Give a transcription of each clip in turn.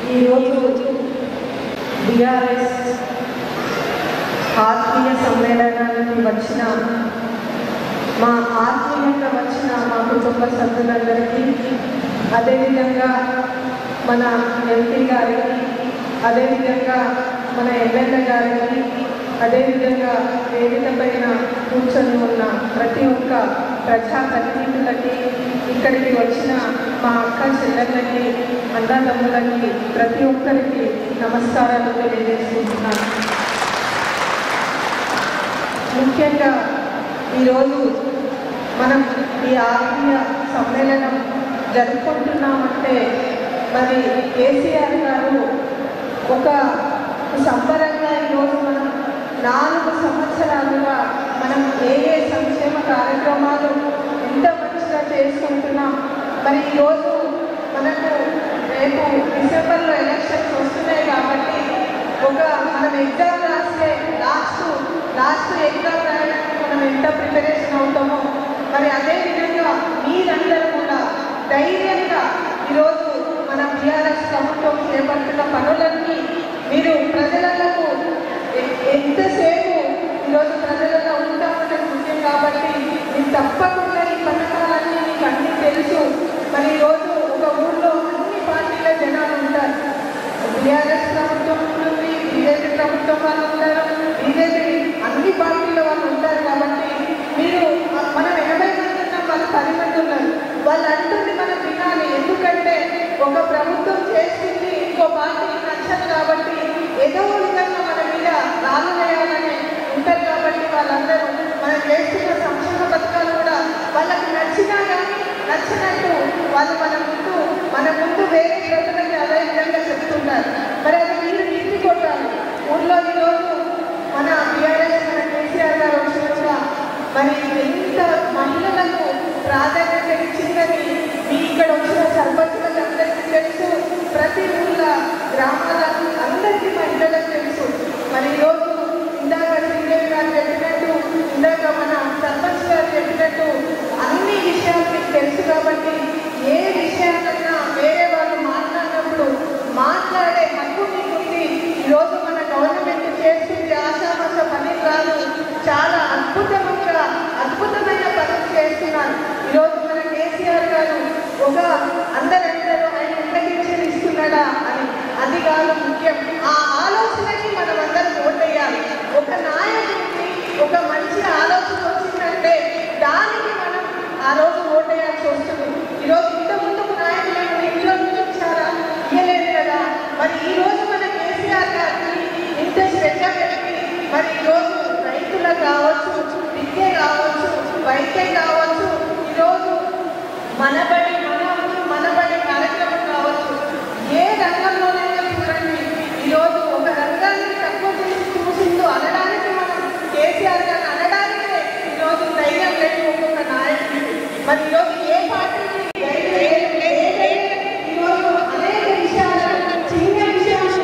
ఈరోజు బీఆర్ఎస్ ఆత్మీయ సమ్మేళనానికి వచ్చిన మా ఆత్మీయంగా వచ్చిన మా కుటుంబ సభ్యులందరికీ అదేవిధంగా మన ఎంపీ గారికి అదేవిధంగా మన ఎమ్మెల్యే గారికి అదేవిధంగా వేదిక పైన కూర్చొని ఉన్న ప్రతి ఒక్క ప్రజాప్రతినిధులకి ఇక్కడికి వచ్చిన మా అక్క చెల్లెళ్ళకి అన్నదమ్ములకి ప్రతి ఒక్కరికి నమస్కారాలు తెలియజేసుకుంటున్నాను ముఖ్యంగా ఈరోజు మనం ఈ ఆత్మీయ సమ్మేళనం జరుపుకుంటున్నామంటే మరి కేసీఆర్ గారు ఒక సంబరంగా ఈరోజు మనం నాలుగు సంవత్సరాలుగా మనం ఏ ఏ సంక్షేమ కార్యక్రమాలు ఎంత మంచిగా చేసుకుంటున్నాం మరి ఈరోజు మనకు రేపు డిసెంబర్లో ఎలక్షన్స్ వస్తున్నాయి కాబట్టి ఒక మనం ఎగ్జామ్ రాస్తే లాస్ట్ లాస్ట్ ఎగ్జామ్ రాయడానికి మనం ఎంత ప్రిపరేషన్ అవుతామో మరి అదే విధంగా మీరందరూ కూడా ధైర్యంగా ఈరోజు మన బీఆర్ఎస్ ప్రభుత్వం చేపడుతున్న పనులన్నీ మీరు ప్రజలకు ఎ- ఎంతసేపు ఈరోజు ప్రజలలో ఉంటామనే ముఖ్యం కాబట్టి మీరు తప్పకుండా ఈ పథకాలన్నీ మీకు అన్నీ తెలుసు మరి ఈరోజు ఒక ఊళ్ళో అన్ని పార్టీల జనాలు ఉంటారు బీఆర్ఎస్ ప్రభుత్వం ఉంటుంది బీజేపీ ప్రభుత్వం వాళ్ళు ఉంటారు బీజేపీ అన్ని పార్టీల వాళ్ళు ఉంటారు కాబట్టి మీరు మనం ఎనభై మంది ఉన్నాం వాళ్ళు పది మంది ఉన్నారు వాళ్ళు అంటుంది మనం వినాలి ఎందుకంటే ఒక ప్రభుత్వం చేసింది ఇంకో పార్టీకి నచ్చదు కాబట్టి ఏదో విధంగా మన మీద రాళ్ళు వేయాలని ఉంటారు కాబట్టి వాళ్ళందరూ మనం చేస్తున్న సంక్షేమ పథకాలు కూడా వాళ్ళకి నచ్చినా కానీ నచ్చినట్టు వాళ్ళు మన ముందు మన ముందు వేరే ప్రజలకి అదే విధంగా చెప్తుంటారు మరి అది మీరు నీతి కొట్టాలి ఊళ్ళో ఈరోజు మన బీఆర్ఎస్ మన కేసీఆర్ గారు వచ్చినాక మరి ఎంత మహిళలకు ప్రాధాన్యత ఇచ్చిందని మీ ఇక్కడ వచ్చిన సర్పంచులకు అందరికీ తెలుసు ప్రతి ఊళ్ళ గ్రామాలకు అందరికీ మహిళలకు తెలుసు మరి ఈరోజు ఇందాక శ్రీదేవి గారు చెప్పినట్టు ఇందాక మన సర్పంచ్ గారు చెప్పినట్టు అన్ని విషయాలు మీకు తెలుసు కాబట్టి ఏ విషయాలైనా వేరే వాళ్ళు మాట్లాడినప్పుడు మాట్లాడే హక్కు మీకుంది ఈరోజు మన గవర్నమెంట్ చేస్తుంది ఆశామాష పని కాదు చాలా అద్భుతంగా అద్భుతమైన పనులు చేస్తున్నారు ఈరోజు మన కేసీఆర్ గారు ఒక అందరందరూ ఆయన ఉండగించి ఇస్తున్నాడా అని అది కాదు ముఖ్యం ఆ ఆలోచనకి మనం అందరం ఓటేయాలి ఒక నాయకుడికి ఒక మంచి ఆలోచన వచ్చిందంటే దానికి మనం ఆ రోజు ఓటేయాల్సి వస్తుంది ఈరోజు ఇంత ముందుకు నాయకులను ఇంట్లో నుంచి వచ్చారా ఇయ్యలేదు కదా మరి ఈ రోజు మన కేసీఆర్ గారికి ఇంత శ్రద్ధ పెట్టి మరి ఈ రోజు రైతులకు కావచ్చు విద్య కావచ్చు వైద్యం కావచ్చు ఈరోజు మనబడి మన ఊరు మనబడి కార్యక్రమం కావచ్చు ఏ రంగంలోనైనా చూడండి ఈరోజు ఒక రంగాన్ని తక్కువ చేసి చూసిందో అనడానికి మనం కేసీఆర్ గారిని అనడానికే ఈరోజు ధైర్యం లేని ఒక్కొక్క నాయకుడికి మరి ఈరోజు ఏ పార్టీకి ధైర్యం లేదు. ఏ ధైర్యం ఈరోజు అనేక విషయాలు చిన్న విషయాలు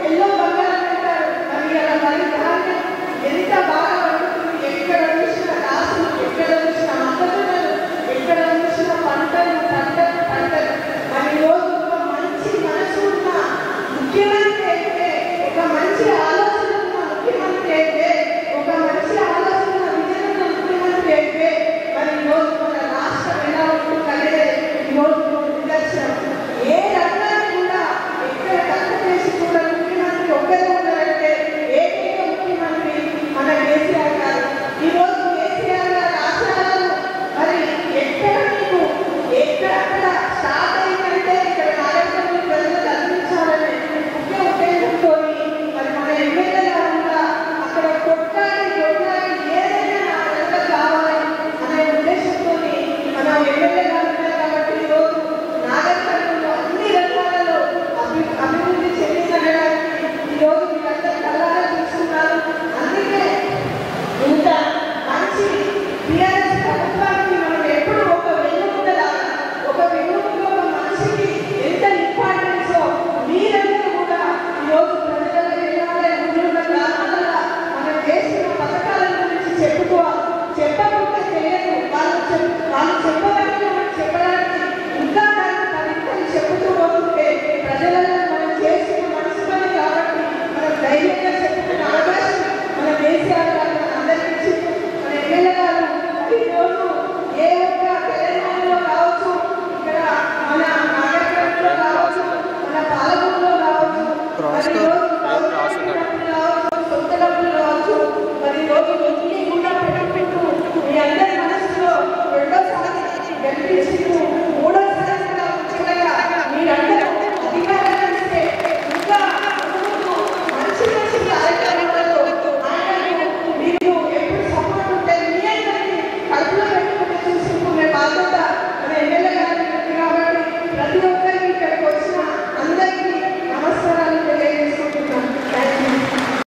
ఎల్లో బంగారం అంటారు మరి అలా వరి ధాన్యం ఎంత బాగా